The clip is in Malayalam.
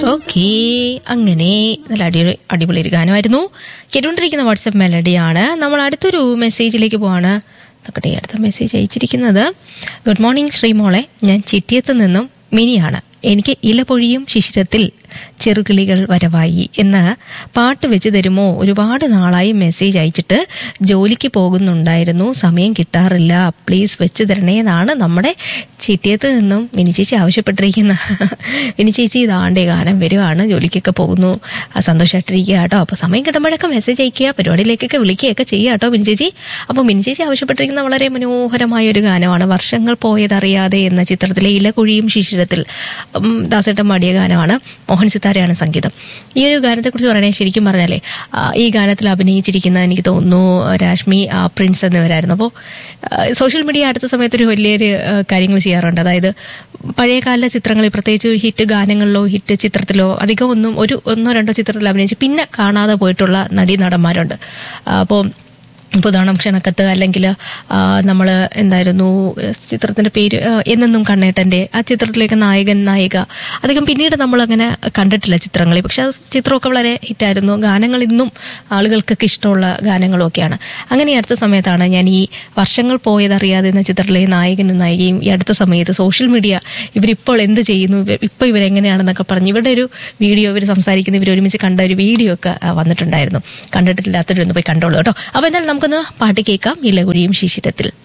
ഓക്കേ അങ്ങനെ നല്ല അടി അടിപൊളി ഒരു ഗാനമായിരുന്നു കേട്ടുകൊണ്ടിരിക്കുന്ന വാട്സപ്പ് മെലഡിയാണ് നമ്മൾ അടുത്തൊരു മെസ്സേജിലേക്ക് പോവാണ് നോക്കട്ടെ അടുത്ത മെസ്സേജ് അയച്ചിരിക്കുന്നത് ഗുഡ് മോർണിംഗ് ശ്രീമോളെ ഞാൻ ചിറ്റിയത്ത് നിന്നും മിനിയാണ് എനിക്ക് ഇലപൊഴിയും ശിശിരത്തിൽ ചെറുകിളികൾ വരവായി എന്ന് പാട്ട് വെച്ച് തരുമോ ഒരുപാട് നാളായി മെസ്സേജ് അയച്ചിട്ട് ജോലിക്ക് പോകുന്നുണ്ടായിരുന്നു സമയം കിട്ടാറില്ല പ്ലീസ് വെച്ച് തരണേ എന്നാണ് നമ്മുടെ ചിറ്റിയത്ത് നിന്നും മിനി ചേച്ചി ആവശ്യപ്പെട്ടിരിക്കുന്ന മിനി ചേച്ചി ഇതാണ്ടേ ഗാനം വരുവാണ് ജോലിക്കൊക്കെ പോകുന്നു ആ, സന്തോഷമായിട്ടിരിക്കുക കേട്ടോ അപ്പോൾ സമയം കിട്ടുമ്പോഴൊക്കെ മെസ്സേജ് അയക്കുക പരിപാടിയിലേക്കൊക്കെ വിളിക്കുകയൊക്കെ ചെയ്യുക കേട്ടോ മിനി ചേച്ചി അപ്പോൾ മിനി ചേച്ചി ആവശ്യപ്പെട്ടിരിക്കുന്ന വളരെ മനോഹരമായ ഒരു ഗാനമാണ് വർഷങ്ങൾ പോയതറിയാതെ എന്ന ചിത്രത്തിലെ ഇലകുഴിയും ശിശിരത്തിൽ ഉം, ദാസേട്ടൻ പാടിയ ഗാനമാണ് മോഹൻ സിത്താരയാണ് സംഗീതം ഈ ഒരു ഗാനത്തെക്കുറിച്ച് പറയണേ ശരിക്കും പറഞ്ഞാലേ ആ, ഈ ഗാനത്തിൽ അഭിനയിച്ചിരിക്കുന്ന എനിക്ക് തോന്നുന്നു രാഷ്മി ആ, പ്രിൻസ് എന്നിവരായിരുന്നു അപ്പോൾ സോഷ്യൽ മീഡിയ അടുത്ത സമയത്ത് ഒരു വലിയൊരു ആ, കാര്യങ്ങൾ ചെയ്യാറുണ്ട് അതായത് പഴയകാല ചിത്രങ്ങളിൽ പ്രത്യേകിച്ച് ഒരു ഹിറ്റ് ഗാനങ്ങളിലോ ഹിറ്റ് ചിത്രത്തിലോ അധികം ഒന്നും ഒരു ഒന്നോ രണ്ടോ ചിത്രത്തിൽ അഭിനയിച്ച് പിന്നെ കാണാതെ പോയിട്ടുള്ള നടീ നടന്മാരുണ്ട് അപ്പോൾ പുതാണം ക്ഷണക്കത്ത് അല്ലെങ്കിൽ നമ്മൾ എന്തായിരുന്നു ചിത്രത്തിന്റെ പേര് ആ, എന്നെന്നും കണ്ണേട്ടന്റെ ആ ചിത്രത്തിലേക്ക് നായകൻ നായിക അധികം പിന്നീട് നമ്മൾ അങ്ങനെ കണ്ടിട്ടില്ല ചിത്രങ്ങളിൽ പക്ഷെ ആ ചിത്രമൊക്കെ വളരെ ഹിറ്റായിരുന്നു ഗാനങ്ങൾ ഇന്നും ആളുകൾക്കൊക്കെ ഇഷ്ടമുള്ള ഗാനങ്ങളും ഒക്കെയാണ് അങ്ങനെ ഈ അടുത്ത സമയത്താണ് ഞാൻ ഈ വർഷങ്ങൾ പോയതറിയാതെ എന്ന ചിത്രത്തിലെ നായകനും നായികയും ഈ അടുത്ത സമയത്ത് സോഷ്യൽ മീഡിയ ഇവരിപ്പോൾ എന്ത് ചെയ്യുന്നു ഇവ- ഇപ്പോൾ ഇവരെങ്ങനെയാണെന്നൊക്കെ പറഞ്ഞ് ഇവരുടെ ഒരു വീഡിയോ ഇവർ സംസാരിക്കുന്ന ഇവർ ഒരുമിച്ച് കണ്ട ഒരു വീഡിയോ ഒക്കെ ആ, വന്നിട്ടുണ്ടായിരുന്നു കണ്ടിട്ടില്ലാത്തവരൊന്ന് പോയി കണ്ടോളൂ കേട്ടോ അപ്പോൾ എന്തായാലും നമുക്കൊന്ന് പാട്ട് കേൾക്കാം ഇലകുഴിയും ശിശിരത്തിൽ